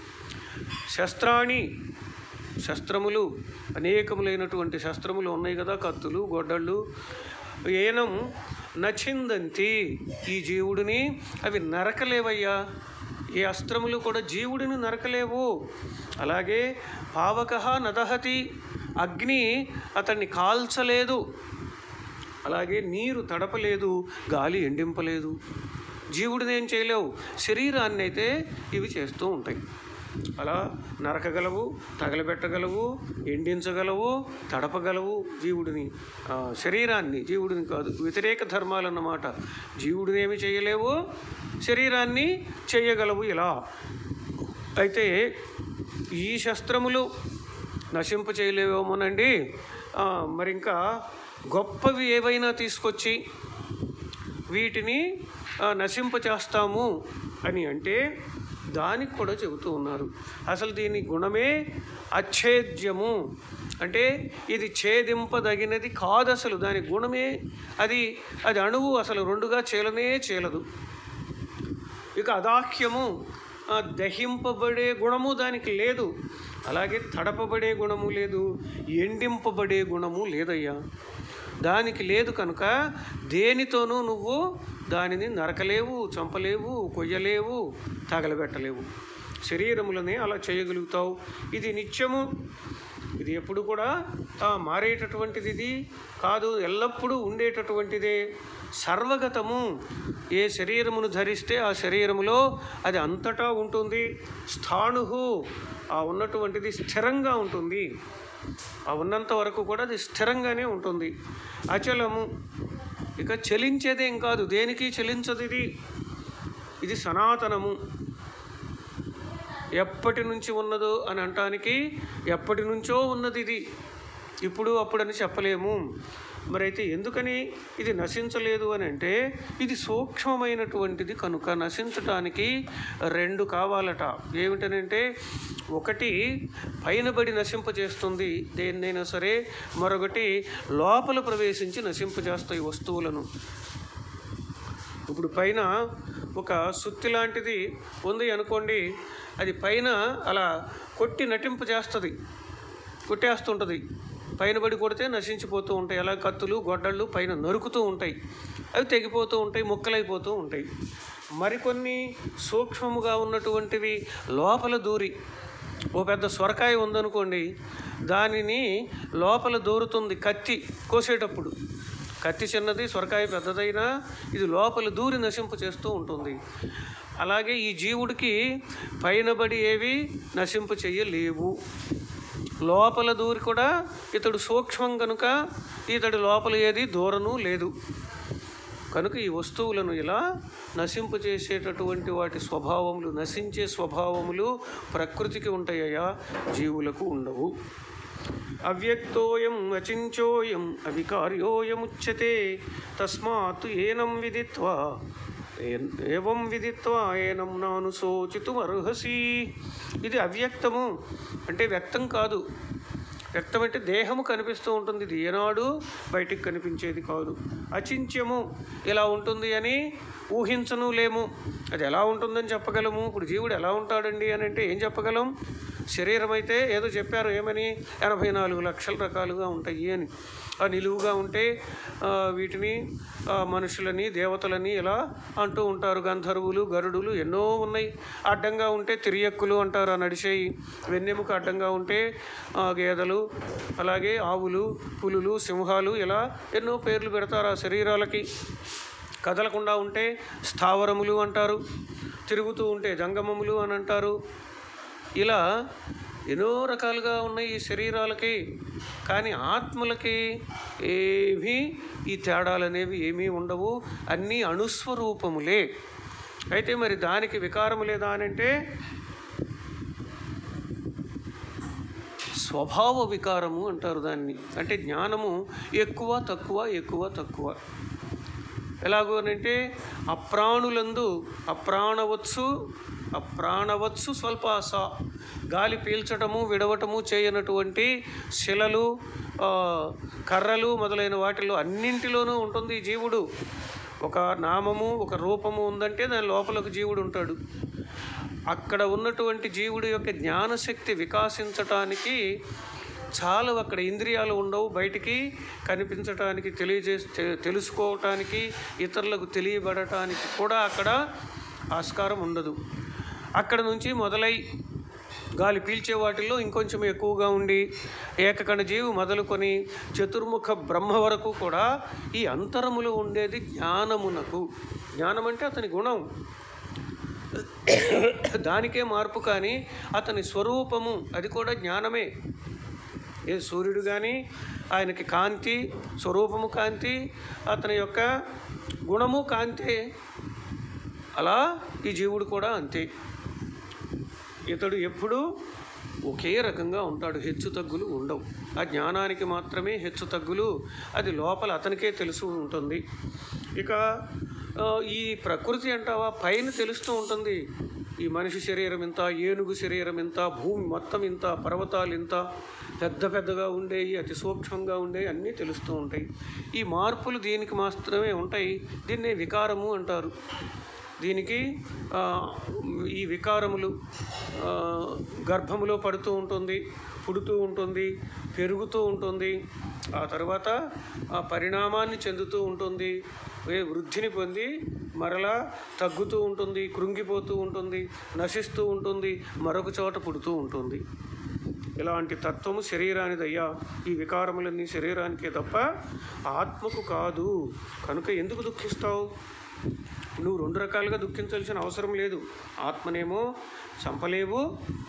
శస్త్రాణి శస్త్రములు అనేకములైనటువంటి శస్త్రములు ఉన్నాయి కదా కత్తులు గొడ్డళ్ళు ఏనం నచిందంతి ఈ జీవుడిని అవి నరకలేవయ్యా ఈ అస్త్రములు కూడా జీవుడిని నరకలేవు అలాగే పావక నదహతి అగ్ని అతన్ని కాల్చలేదు అలాగే నీరు తడపలేదు గాలి ఎండింపలేదు జీవుడిని ఏం చేయలేవు శరీరాన్ని అయితే ఇవి చేస్తూ ఉంటాయి అలా నరకగలవు తగలబెట్టగలవు ఎండించగలవు తడపగలవు జీవుడిని ఆ, శరీరాన్ని జీవుడిని కాదు వ్యతిరేక ధర్మాలు అన్నమాట జీవుడిని ఏమి చేయలేవు శరీరాన్ని చేయగలవు ఇలా అయితే ఈ శస్త్రములు నశింప చేయలేవేమోనండి ఆ, మరి ఇంకా గొప్పవి ఏవైనా తీసుకొచ్చి వీటిని ఆ, నశింపచేస్తాము అని అంటే దానికి కూడా చెబుతూ ఉన్నారు అసలు దీని గుణమే అచ్ఛేద్యము అంటే ఇది ఛేదింపదగినది కాదు అసలు దాని గుణమే అది అది అణువు అసలు రెండుగా చీలనే చీలదు ఇక అదాహ్యము ఆ, దహింపబడే గుణము దానికి లేదు అలాగే తడపబడే గుణము లేదు ఎండింపబడే గుణము లేదయ్యా దానికి లేదు కనుక దేనితోనూ నువ్వు దానిని నరకలేవు చంపలేవు కొయ్యలేవు తగలబెట్టలేవు శరీరములనే అలా చేయగలుగుతావు ఇది నిత్యము ఇది ఎప్పుడు కూడా ఆ, మారేటటువంటిది ఇది కాదు ఎల్లప్పుడూ ఉండేటటువంటిదే సర్వగతము ఏ శరీరమును ధరిస్తే ఆ శరీరములో అది అంతటా ఉంటుంది స్థాణు ఆ ఉన్నటువంటిది స్థిరంగా ఉంటుంది ఆ ఉన్నంత వరకు కూడా అది స్థిరంగానే ఉంటుంది అచలము ఇక చలించేదేం కాదు దేనికి చలించదు ఇది ఇది సనాతనము ఎప్పటి నుంచి ఉన్నదో అని అంటానికి ఎప్పటి నుంచో ఉన్నది ఇది ఇప్పుడు అప్పుడని చెప్పలేము మరైతే ఎందుకని ఇది నశించలేదు అని అంటే ఇది సూక్ష్మమైనటువంటిది కనుక నశించటానికి రెండు కావాలట ఏమిటనంటే ఒకటి పైన బడి నశింపజేస్తుంది దేన్నైనా సరే మరొకటి లోపల ప్రవేశించి నశింపజేస్తాయి వస్తువులను ఇప్పుడు పైన ఒక సుత్తి లాంటిది ఉంది అనుకోండి అది పైన అలా కొట్టి నటింపు చేస్తుంది కొట్టేస్తుంటుంది పైన పడి కొడితే నశించిపోతూ ఉంటాయి అలా కత్తులు గొడ్డళ్ళు పైన నరుకుతూ ఉంటాయి అవి తెగిపోతూ ఉంటాయి ముక్కలైపోతూ ఉంటాయి మరికొన్ని సూక్ష్మముగా ఉన్నటువంటివి లోపల దూరి ఓ పెద్ద సొరకాయ ఉందనుకోండి దానిని లోపల దూరుతుంది కత్తి కోసేటప్పుడు కత్తి చిన్నది సొరకాయ పెద్దదైనా ఇది లోపల దూరి నశింప చేస్తూ ఉంటుంది అలాగే ఈ జీవుడికి పైనబడి ఏవి నశింప చెయ్యలేవు లోపల దూరి కూడా ఇతడు సూక్ష్మం కనుక ఇతడి లోపల ఏది దూరను లేదు కనుక ఈ వస్తువులను ఇలా నశింపచేసేటటువంటి వాటి స్వభావములు నశించే స్వభావములు ప్రకృతికి ఉంటాయా జీవులకు ఉండవు అవ్యక్తోయం అచించోయం అవికార్యోయముచ్యతే తస్మాత్ ఏనం విదిత్వా ఏన్- ఏవం విదిత్వా ఏనం నాను శోచితుమర్హసి ఇది అవ్యక్తము అంటే వ్యక్తం కాదు వ్యక్తం అంటే దేహము కనిపిస్తూ ఉంటుంది ఇది ఏనాడు బయటికి కనిపించేది కాదు అచింత్యము ఇలా ఉంటుంది అని ఊహించను లేము అది ఎలా ఉంటుందని చెప్పగలము ఇప్పుడు జీవుడు ఎలా ఉంటాడండి అని అంటే ఏం చెప్పగలం శరీరం అయితే ఏదో చెప్పారు ఏమని ఎనభై నాలుగు లక్షల రకాలుగా ఉంటాయి అని ఆ నిలువుగా ఉంటే ఆ, వీటిని ఆ, మనుషులని దేవతలని ఇలా అంటూ ఉంటారు గంధర్వులు గరుడులు ఎన్నో ఉన్నాయి అడ్డంగా ఉంటే తిరియక్కులు అంటారు ఆ నడిచేయి వెన్నెముక అడ్డంగా ఉంటే ఆ, గేదెలు అలాగే ఆవులు పులులు సింహాలు ఇలా ఎన్నో పేర్లు పెడతారు ఆ శరీరాలకి కదలకుండా ఉంటే స్థావరములు అంటారు తిరుగుతూ ఉంటే జంగమములు అని అంటారు ఇలా ఎన్నో రకాలుగా ఉన్నాయి ఈ శరీరాలకి కానీ ఆత్మలకి ఏమీ ఈ తేడాలు అనేవి ఏమీ ఉండవు అన్నీ అణుస్వరూపములే అయితే మరి దానికి వికారము లేదా అని అంటే స్వభావ వికారము అంటారు దాన్ని అంటే జ్ఞానము ఎక్కువ తక్కువ ఎక్కువ తక్కువ ఎలాగో అంటే అప్రాణులందు అప్రాణవత్సు అప్రాణవత్సు స్వల్పాస గాలి పీల్చటము విడవటము చేయనటువంటి శిలలు ఆ, కర్రలు మొదలైన వాటిల్లో అన్నింటిలోనూ ఉంటుంది ఈ జీవుడు ఒక నామము ఒక రూపము ఉందంటే దాని లోపల ఒక జీవుడు ఉంటాడు అక్కడ ఉన్నటువంటి జీవుడి యొక్క జ్ఞానశక్తి వికాసించటానికి చాలా అక్కడ ఇంద్రియాలు ఉండవు బయటికి కనిపించటానికి తెలియజే తె- తెలుసుకోవటానికి ఇతరులకు తెలియబడటానికి కూడా అక్కడ ఆస్కారం ఉండదు అక్కడ నుంచి మొదలై గాలి పీల్చే వాటిల్లో ఇంకొంచెం ఎక్కువగా ఉండి ఏకకణ జీవి మొదలుకొని చతుర్ముఖ బ్రహ్మ వరకు కూడా ఈ అంతరములు ఉండేది జ్ఞానమునకు జ్ఞానం అంటే అతని గుణం దానికే మార్పు కానీ అతని స్వరూపము అది కూడా జ్ఞానమే ఏ సూర్యుడు కానీ ఆయనకి కాంతి స్వరూపము కాంతి అతని యొక్క గుణము కాంతే అలా ఈ జీవుడు కూడా అంతే ఇతడు ఎప్పుడూ ఒకే రకంగా ఉంటాడు హెచ్చు తగ్గులు ఉండవు ఆ జ్ఞానానికి మాత్రమే హెచ్చు తగ్గులు అది లోపల అతనికే తెలుసు ఉంటుంది ఇక ఆ, ఈ ప్రకృతి అంటావా పైన తెలుస్తూ ఉంటుంది ఈ మనిషి శరీరం ఇంత ఏనుగు శరీరం ఇంత భూమి మొత్తం ఇంత పర్వతాలు ఇంత పెద్ద పెద్దగా ఉండేవి అతి సూక్ష్మంగా ఉండేవి అన్నీ తెలుస్తూ ఉంటాయి ఈ మార్పులు దీనికి మాత్రమే ఉంటాయి దీన్నే వికారము అంటారు దీనికి ఆ, ఈ వికారములు ఆ, గర్భములో పడుతూ ఉంటుంది పుడుతూ ఉంటుంది పెరుగుతూ ఉంటుంది ఆ తర్వాత ఆ పరిణామాన్ని చెందుతూ ఉంటుంది వే- వృద్ధిని పొంది మరలా తగ్గుతూ ఉంటుంది కృంగిపోతూ ఉంటుంది నశిస్తూ ఉంటుంది మరొక చోట పుడుతూ ఉంటుంది ఇలాంటి తత్వము శరీరానిదయ్యా ఈ వికారములన్నీ శరీరానికే తప్ప ఆత్మకు కాదు కనుక ఎందుకు దుఃఖిస్తావు నువ్వు రెండు రకాలుగా దుఃఖించాల్సిన అవసరం లేదు ఆత్మనేమో చంపలేవు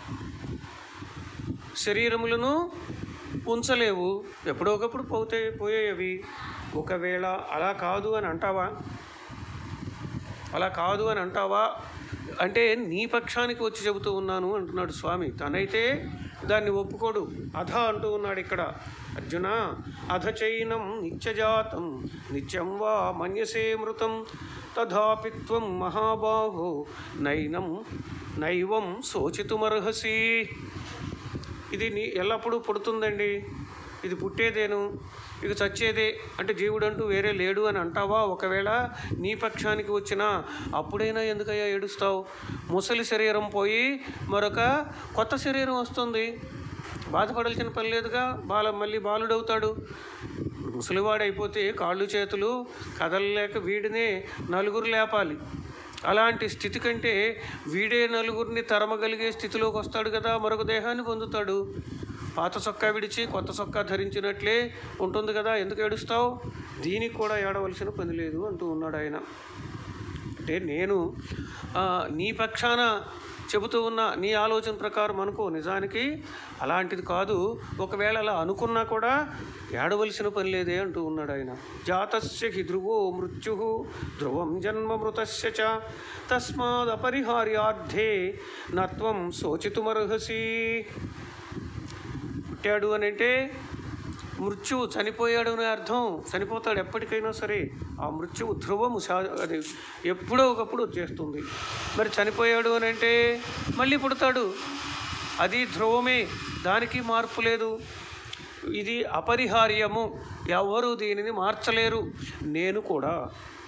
శరీరములను ఉంచలేవు ఎప్పుడో ఒకప్పుడు పోతే పోయేవి ఒకవేళ అలా కాదు అని అంటావా అలా కాదు అని అంటావా అంటే నీ పక్షానికి వచ్చి చెబుతూ ఉన్నాను అంటున్నాడు స్వామి తనైతే దాన్ని ఒప్పుకోడు అధ అంటూ ఉన్నాడు ఇక్కడ అర్జున అధ చైనం నిత్యజాతం నిత్యం వా మన్యసే మృతం తథాపి త్వం మహాబాహో నైనం నైవం శోచితుమర్హసి ఇది నీ ఎల్లప్పుడూ పుడుతుందండి ఇది పుట్టేదేను ఇక చచ్చేదే అంటే జీవుడు అంటూ వేరే లేడు అని అంటావా ఒకవేళ నీ పక్షానికి వచ్చినా అప్పుడైనా ఎందుకయ్యా ఏడుస్తావు ముసలి శరీరం పోయి మరొక కొత్త శరీరం వస్తుంది బాధపడాల్సిన పని లేదుగా బాల మళ్ళీ బాలుడవుతాడు ముసలివాడైపోతే కాళ్ళు చేతులు కదలలేక వీడినే నలుగురు లేపాలి అలాంటి స్థితి కంటే వీడే నలుగురిని తరమగలిగే స్థితిలోకి వస్తాడు కదా మరొక దేహాన్ని పొందుతాడు పాత చొక్కా విడిచి కొత్త చొక్కా ధరించినట్లే ఉంటుంది కదా ఎందుకు ఏడుస్తావు దీనికి కూడా ఏడవలసిన పని లేదు అంటూ ఉన్నాడు ఆయన అంటే నేను ఆ, నీ పక్షాన చెబుతూ ఉన్న నీ ఆలోచన ప్రకారం అనుకో నిజానికి అలాంటిది కాదు ఒకవేళ అలా అనుకున్నా కూడా ఏడవలసిన పని లేదే అంటూ ఉన్నాడు ఆయన జాతస్య హి ధ్రువో మృత్యు ధ్రువం జన్మ మృతస్య చ తస్మాదపరిహార్యార్థే నత్వం శోచితుమర్హసి పుట్టాడు అని అంటే మృత్యువు చనిపోయాడు అనే అర్థం చనిపోతాడు ఎప్పటికైనా సరే ఆ మృత్యువు ధ్రువము శా అది ఎప్పుడో ఒకప్పుడు వచ్చేస్తుంది మరి చనిపోయాడు అని అంటే మళ్ళీ పుడతాడు అది ధ్రువమే దానికి మార్పు లేదు ఇది అపరిహార్యము ఎవరు దీనిని మార్చలేరు నేను కూడా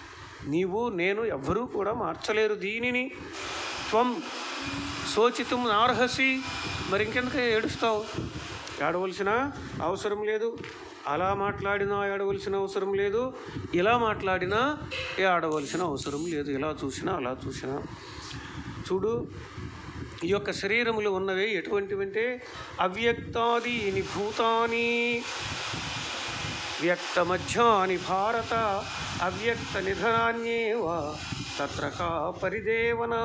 నీవు నేను ఎవ్వరూ కూడా మార్చలేరు దీనిని త్వం శోచితం నార్హసి మరి ఇంకెందుకు ఏడుస్తావు ఏడవలసిన అవసరం లేదు అలా మాట్లాడినా ఏడవలసిన అవసరం లేదు ఇలా మాట్లాడినా ఏడవలసిన అవసరం లేదు ఇలా చూసినా అలా చూసినా చూడు ఈ యొక్క శరీరములు ఉన్నవి ఎటువంటివంటే అవ్యక్తాదీని భూతాని వ్యక్తమధ్యాని భారత అవ్యక్త నిధనాన్యేవ తత్ర కా పరిదేవన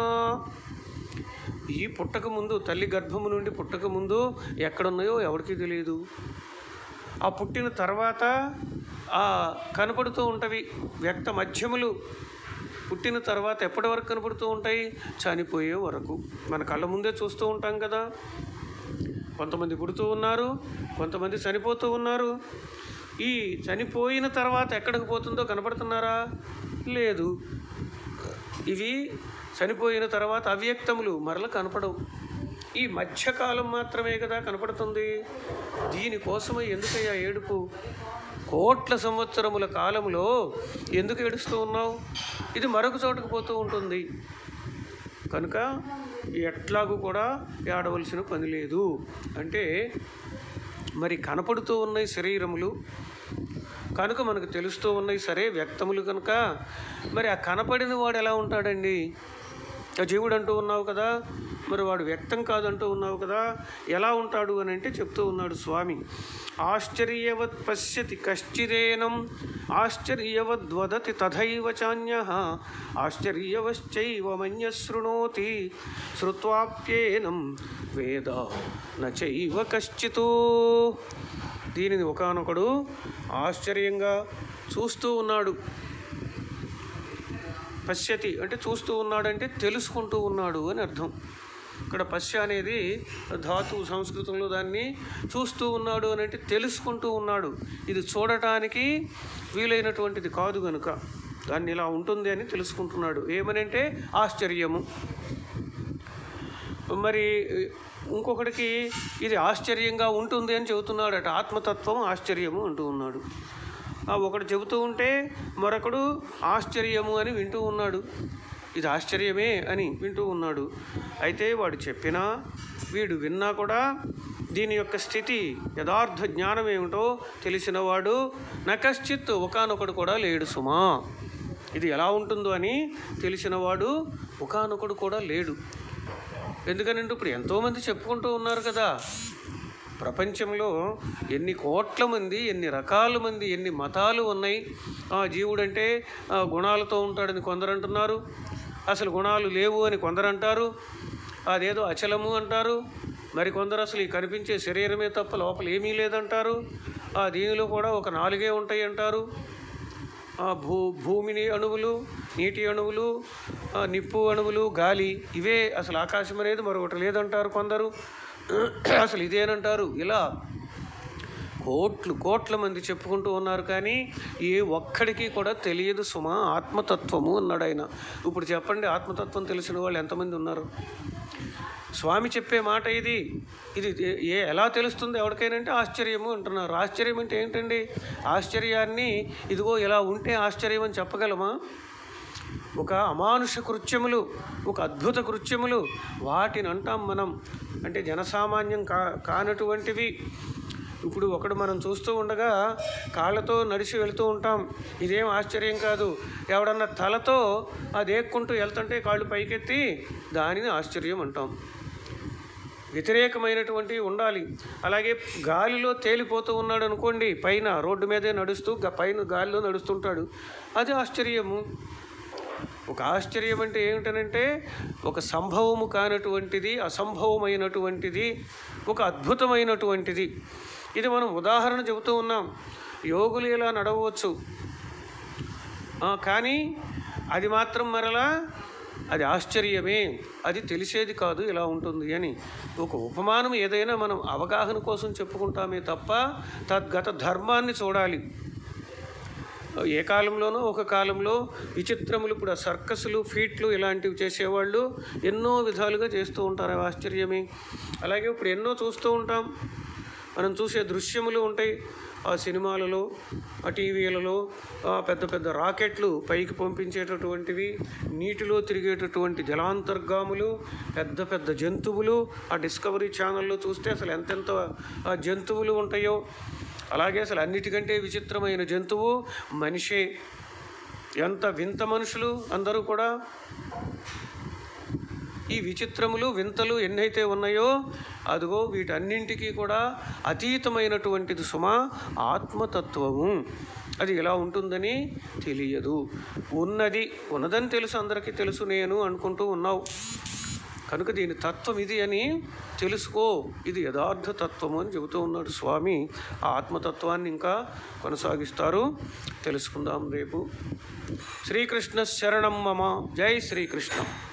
ఈ పుట్టక ముందు తల్లి గర్భము నుండి పుట్టక ముందు ఎక్కడున్నాయో ఎవరికీ తెలియదు ఆ పుట్టిన తర్వాత ఆ కనపడుతూ ఉంటవి వ్యక్త మధ్యములు పుట్టిన తర్వాత ఎప్పటి వరకు కనపడుతూ ఉంటాయి చనిపోయే వరకు మన కళ్ళ ముందే చూస్తూ ఉంటాం కదా కొంతమంది పుడుతూ ఉన్నారు కొంతమంది చనిపోతూ ఉన్నారు ఈ చనిపోయిన తర్వాత ఎక్కడికి పోతుందో కనపడుతున్నారా లేదు ఇవి చనిపోయిన తర్వాత అవ్యక్తములు మరల కనపడవు ఈ మధ్యకాలం మాత్రమే కదా కనపడుతుంది దీనికోసమే ఎందుకయ్యా ఏడుపు కోట్ల సంవత్సరముల కాలంలో ఎందుకు ఏడుస్తూ ఉన్నావు ఇది మరొక చోటుకు పోతూ ఉంటుంది కనుక ఎట్లాగూ కూడా ఏడవలసిన పని లేదు అంటే మరి కనపడుతూ ఉన్నాయి శరీరములు కనుక మనకు తెలుస్తూ ఉన్నాయి సరే వ్యక్తములు కనుక మరి ఆ కనపడిన వాడు ఎలా ఉంటాడండి ఆ జీవుడు అంటూ ఉన్నావు కదా మరి వాడు వ్యక్తం కాదంటూ ఉన్నావు కదా ఎలా ఉంటాడు అని అంటే చెప్తూ ఉన్నాడు స్వామి ఆశ్చర్యవత్ పశ్యతి కశ్చిదేనం ఆశ్చర్యవద్వదతి తథైవ చాన్య ఆశ్చర్యవశ్చైవ మన్య శృణోతి శ్రుత్వాప్యేనం వేద నచైవ కశ్చితో దీనిని ఒకానొకడు ఆశ్చర్యంగా చూస్తూ ఉన్నాడు పశ్యతి అంటే చూస్తూ ఉన్నాడంటే తెలుసుకుంటూ ఉన్నాడు అని అర్థం ఇక్కడ పశ్య అనేది ధాతువు సంస్కృతంలో దాన్ని చూస్తూ ఉన్నాడు అని అంటే తెలుసుకుంటూ ఉన్నాడు ఇది చూడటానికి వీలైనటువంటిది కాదు గనుక దాన్ని ఇలా ఉంటుంది అని తెలుసుకుంటున్నాడు ఏమనంటే ఆశ్చర్యము మరి ఇంకొకటికి ఇది ఆశ్చర్యంగా ఉంటుంది అని చెబుతున్నాడట ఆత్మతత్వం ఆశ్చర్యము అంటూ ఉన్నాడు ఆ ఒకడు చెబుతూ ఉంటే మరొకడు ఆశ్చర్యము అని వింటూ ఉన్నాడు ఇది ఆశ్చర్యమే అని వింటూ ఉన్నాడు అయితే వాడు చెప్పినా వీడు విన్నా కూడా దీని యొక్క స్థితి యథార్థ జ్ఞానం ఏమిటో తెలిసినవాడు నకశ్చిత్ ఒకనొకడు కూడా లేడు సుమా ఇది ఎలా ఉంటుందో అని తెలిసినవాడు ఒకనొకడు కూడా లేడు ఎందుకనంటే ఇప్పుడు ఎంతోమంది చెప్పుకుంటూ ఉన్నారు కదా ప్రపంచంలో ఎన్ని కోట్ల మంది ఎన్ని రకాల మంది ఎన్ని మతాలు ఉన్నాయి ఆ జీవుడంటే ఆ, గుణాలతో ఉంటాడని కొందరు అంటున్నారు అసలు గుణాలు లేవు అని కొందరు అంటారు అదేదో అచలము అంటారు మరి కొందరు అసలు ఈ కనిపించే శరీరమే తప్ప లోపల ఏమీ లేదంటారు ఆ దీనిలో కూడా ఒక నాలుగే ఉంటాయి అంటారు ఆ భూ భూమిని అణువులు నీటి అణువులు ఆ నిప్పు అణువులు గాలి ఇవే అసలు ఆకాశం అనేది మరొకటి లేదంటారు కొందరు అసలు ఇదేనంటారు ఇలా కోట్లు కోట్ల మంది చెప్పుకుంటూ ఉన్నారు కానీ ఏ ఒక్కడికి కూడా తెలియదు సుమా ఆత్మతత్వము అన్నాడు ఆయన ఇప్పుడు చెప్పండి ఆత్మతత్వం తెలిసిన వాళ్ళు ఎంతమంది ఉన్నారు స్వామి చెప్పే మాట ఇది ఇది ఏ- ఏ ఎలా తెలుస్తుంది ఎవరికైనంటే ఆశ్చర్యము అంటున్నారు ఆశ్చర్యం అంటే ఏంటండి ఆశ్చర్యాన్ని ఇదిగో ఇలా ఉంటే ఆశ్చర్యం అని చెప్పగలమా ఒక అమానుష కృత్యములు ఒక అద్భుత కృత్యములు వాటిని అంటాం మనం అంటే జనసామాన్యం కా కానటువంటివి ఇప్పుడు ఒకడు మనం చూస్తూ ఉండగా కాళ్ళతో నడిచి వెళ్తూ ఉంటాం ఇదేం ఆశ్చర్యం కాదు ఎవడన్నా తలతో అది ఏక్కుంటూ వెళ్తుంటే కాళ్ళు పైకెత్తి దానిని ఆశ్చర్యం అంటాం వ్యతిరేకమైనటువంటివి ఉండాలి అలాగే గాలిలో తేలిపోతూ ఉన్నాడు అనుకోండి పైన రోడ్డు మీదే నడుస్తూ గ- పైన గాలిలో నడుస్తుంటాడు అది ఆశ్చర్యము ఒక ఆశ్చర్యం అంటే ఏమిటనంటే ఒక సంభవము కానటువంటిది అసంభవమైనటువంటిది ఒక అద్భుతమైనటువంటిది ఇది మనం ఉదాహరణ చెబుతూ ఉన్నాం యోగులు ఇలా నడవచ్చు ఆ, కానీ అది మాత్రం మరలా అది ఆశ్చర్యమే అది తెలిసేది కాదు ఇలా ఉంటుంది అని ఒక ఉపమానం ఏదైనా మనం అవగాహన కోసం చెప్పుకుంటామే తప్ప తద్గత ధర్మాన్ని చూడాలి ఏ కాలంలోనో ఒక కాలంలో విచిత్రములు ఇప్పుడు ఆ సర్కస్లు ఫీట్లు ఇలాంటివి చేసేవాళ్ళు ఎన్నో విధాలుగా చేస్తూ ఉంటారు అవి ఆశ్చర్యమే అలాగే ఇప్పుడు ఎన్నో చూస్తూ ఉంటాం మనం చూసే దృశ్యములు ఉంటాయి ఆ సినిమాలలో ఆ టీవీలలో ఆ పెద్ద పెద్ద రాకెట్లు పైకి పంపించేటటువంటివి నీటిలో తిరిగేటటువంటి జలాంతర్గాములు పెద్ద పెద్ద జంతువులు ఆ డిస్కవరీ ఛానల్లో చూస్తే అసలు ఎంతెంత ఆ జంతువులు ఉంటాయో అలాగే అసలు అన్నిటికంటే విచిత్రమైన జంతువు మనిషే ఎంత వింత మనుషులు అందరూ కూడా ఈ విచిత్రములు వింతలు ఎన్నైతే ఉన్నాయో అదిగో వీటన్నింటికీ కూడా అతీతమైనటువంటిది సుమ ఆత్మతత్వము అది ఎలా ఉంటుందని తెలియదు ఉన్నది ఉన్నదని తెలుసు అందరికీ తెలుసు నేను అనుకుంటూ ఉన్నావు కనుక దీని తత్వం ఇది అని తెలుసుకో ఇది యథార్థ తత్వము అని చెబుతూ ఉన్నాడు స్వామి ఆ ఆత్మతత్వాన్ని ఇంకా కొనసాగిస్తారు తెలుసుకుందాం రేపు శ్రీకృష్ణ శరణం మమ జై శ్రీకృష్ణ